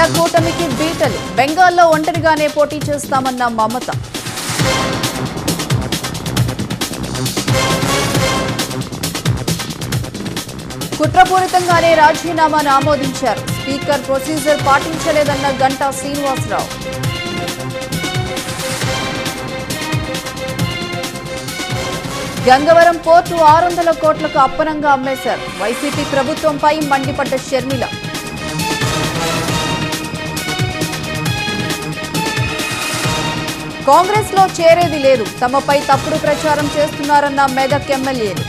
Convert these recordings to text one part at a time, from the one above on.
కూటమికి బీటలు బెంగాల్లో ఒంటరిగానే పోటీ చేస్తామన్న మమత కుట్రపూరితంగానే రాజీనామాను ఆమోదించారు స్పీకర్ ప్రొసీజర్ పాటించలేదన్న గంటా శ్రీనివాసరావు గంగవరం పోర్టు ఆరు వందల కోట్లకు అప్పనంగా అమ్మేశారు వైసీపీ ప్రభుత్వంపై మండిపడ్డ షర్మిల కాంగ్రెస్ లో చేరేది లేదు తమపై తప్పుడు ప్రచారం చేస్తున్నారన్న మెదక్ ఎమ్మెల్యేలు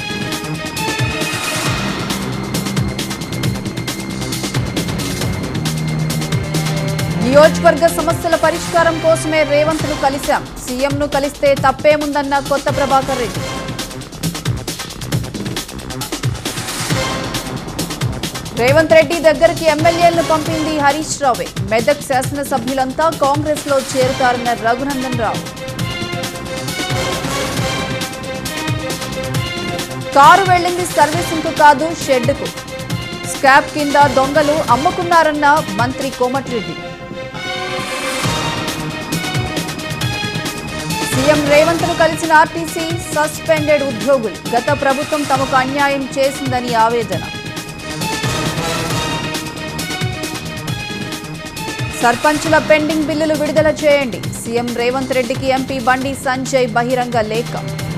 నియోజకవర్గ సమస్యల పరిష్కారం కోసమే రేవంత్ ను కలిశాం సీఎం ను కలిస్తే తప్పేముందన్న కొత్త ప్రభాకర్ రెడ్డి రేవంత్ రెడ్డి దగ్గరికి ఎమ్మెల్యేలను పంపింది హరీష్ రావే మెదక్ శాసనసభ్యులంతా కాంగ్రెస్ లో చేరుతారన్న రఘునందన్ రావు కారు వెళ్ళింది సర్వీసింగ్ కు కాదు షెడ్కు స్కాప్ కింద దొంగలు అమ్ముకున్నారన్న మంత్రి కోమటిరెడ్డి సీఎం రేవంత్ ను కలిసిన ఆర్టీసీ సస్పెండెడ్ ఉద్యోగులు గత ప్రభుత్వం తమకు అన్యాయం చేసిందని ఆవేదన సర్పంచుల పెండింగ్ బిల్లులు విడుదల చేయండి సీఎం రేవంత్ రెడ్డికి ఎంపీ బండి సంజయ్ బహిరంగ లేఖ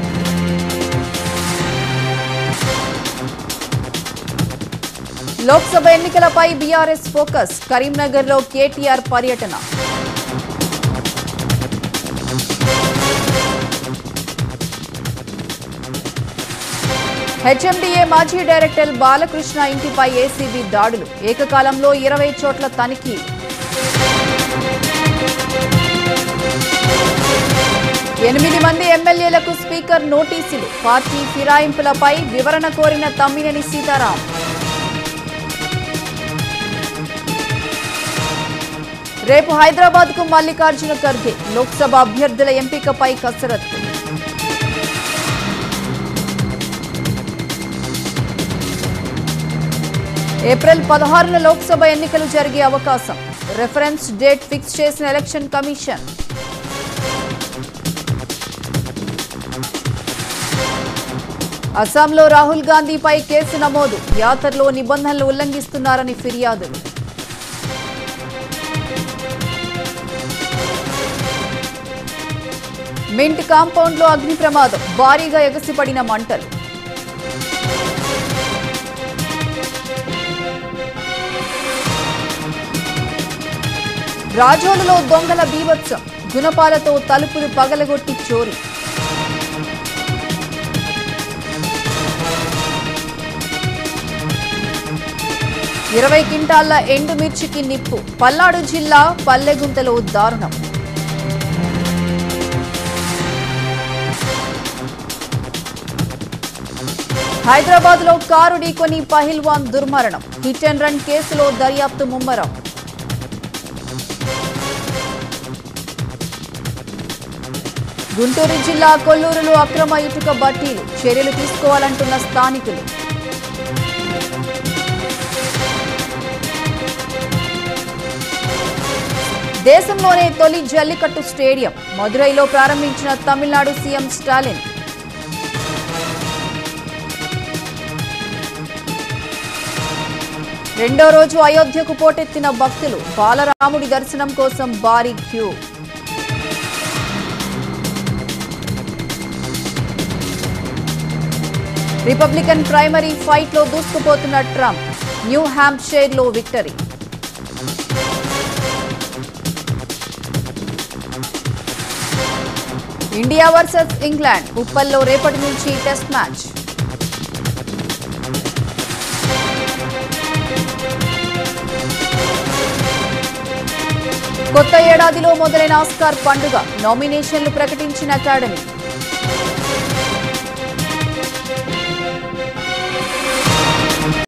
లోక్సభ ఎన్నికలపై బీఆర్ఎస్ ఫోకస్ కరీంనగర్లో కేటీఆర్ పర్యటన హెచ్ఎండిఏ మాజీ డైరెక్టర్ బాలకృష్ణ ఇంటిపై ఏసీబీ దాడులు ఏకకాలంలో ఇరవై చోట్ల తనిఖీ ఎనిమిది మంది ఎమ్మెల్యేలకు స్పీకర్ నోటీసులు పార్టీ ఫిరాయింపులపై వివరణ కోరిన తమ్మినేని సీతారాం రేపు హైదరాబాద్ కు మల్లికార్జున ఖర్గే లోక్సభ అభ్యర్థుల ఎంపికపై కసరత్తు ఏప్రిల్ పదహారున లోక్సభ ఎన్నికలు జరిగే అవకాశం రెఫరెన్స్ డేట్ ఫిక్స్ చేసిన ఎలక్షన్ కమిషన్ అస్సాంలో రాహుల్ గాంధీపై కేసు నమోదు యాత్రలో నిబంధనలు ఉల్లంఘిస్తున్నారని ఫిర్యాదులు మింట్ కాంపౌండ్లో అగ్ని ప్రమాదం భారీగా ఎగసిపడిన మంటలు రాజోలులో దొంగల బీభత్సం గుణపాలతో తలుపులు పగలగొట్టి చోరీ ఇరవై క్వింటాళ్ల ఎండుమిర్చికి నిప్పు పల్నాడు జిల్లా పల్లెగుంటలో దారుణం హైదరాబాద్ లో కారు ఢీకొని పహిల్వాన్ దుర్మరణం హిట్ అండ్ రన్ కేసులో దర్యాప్తు ముమ్మరం గుంటూరు జిల్లా కొల్లూరులో అక్రమ ఇటుక బట్టీలు చర్యలు తీసుకోవాలంటున్న స్థానికులు దేశంలోనే తొలి జల్లికట్టు స్టేడియం మదురైలో ప్రారంభించిన తమిళనాడు సీఎం స్టాలిన్ రెండో రోజు అయోధ్యకు పోటెత్తిన భక్తులు బాలరాముడి దర్శనం కోసం భారీ క్యూ రిపబ్లికన్ ప్రైమరీ ఫైట్ లో దూసుకుపోతున్న ట్రంప్ న్యూ హ్యాంప్షైర్ లో విక్టరీ ఇండియా వర్సెస్ ఇంగ్లాండ్ ఉప్పల్లో రేపటి నుంచి టెస్ట్ మ్యాచ్ కొత్త ఏడాదిలో మొదలైన ఆస్కార్ పండుగ నామినేషన్లు ప్రకటించిన అకాడమీ